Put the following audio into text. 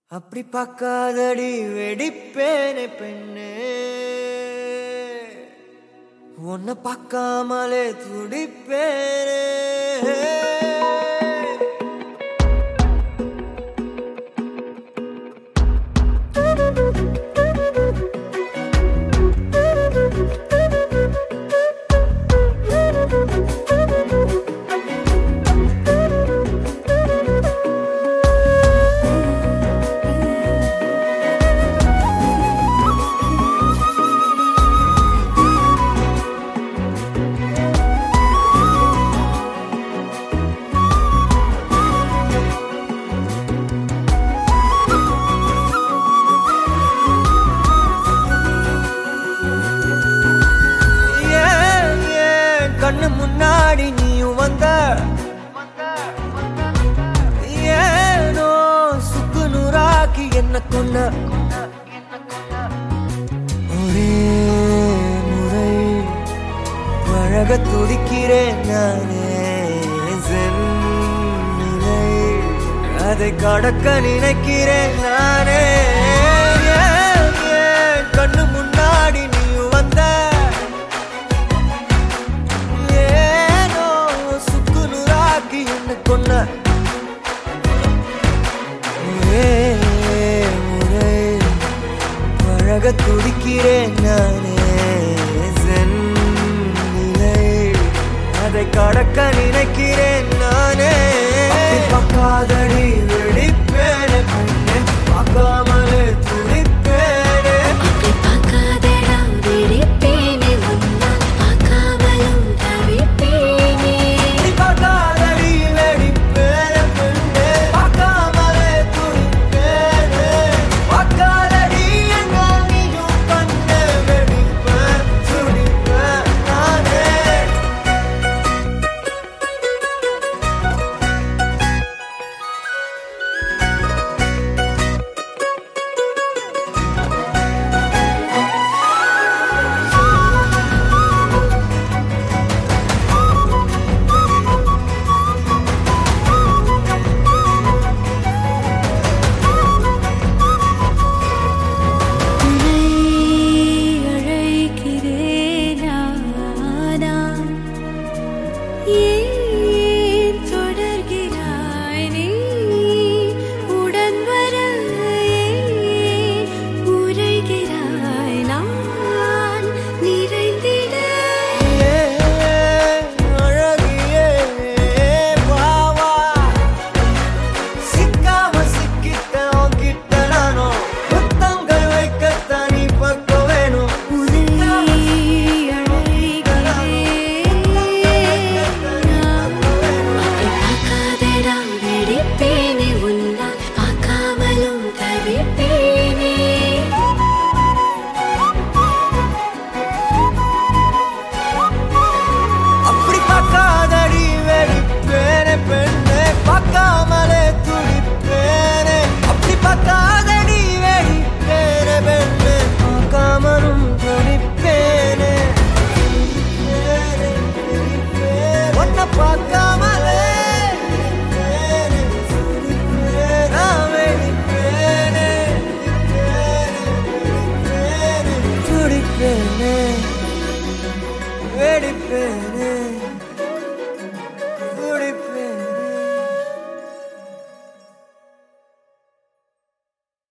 அப்படி பார்க்காதடி வெடிப்பேனே பெண்ணே உன்னை பார்க்காமலே துடிப்பேனே ஏன் ஏன் கண்ணு முன்னாடி நீயும் வந்த ஏனோ சுக்கு நூறாக்கி என்ன கொன்ன ஒரே முறை பழக துடிக்கிறேன் நானே சென்னிலை அதை கடக்க நினைக்கிறேன் நானே ஏன் ஏன் கண்ணு முன்னாடி நீயும் வந்த ஏனோ சுக்கு நூறாக்கி என்ன கொன்ன ஒரே முறை பழக துடிக்கிறேன் நானே சென்னிலை அதை கடக்க நினைக்கிறேன் நானே அப்படி பார்க்காதடி வெடி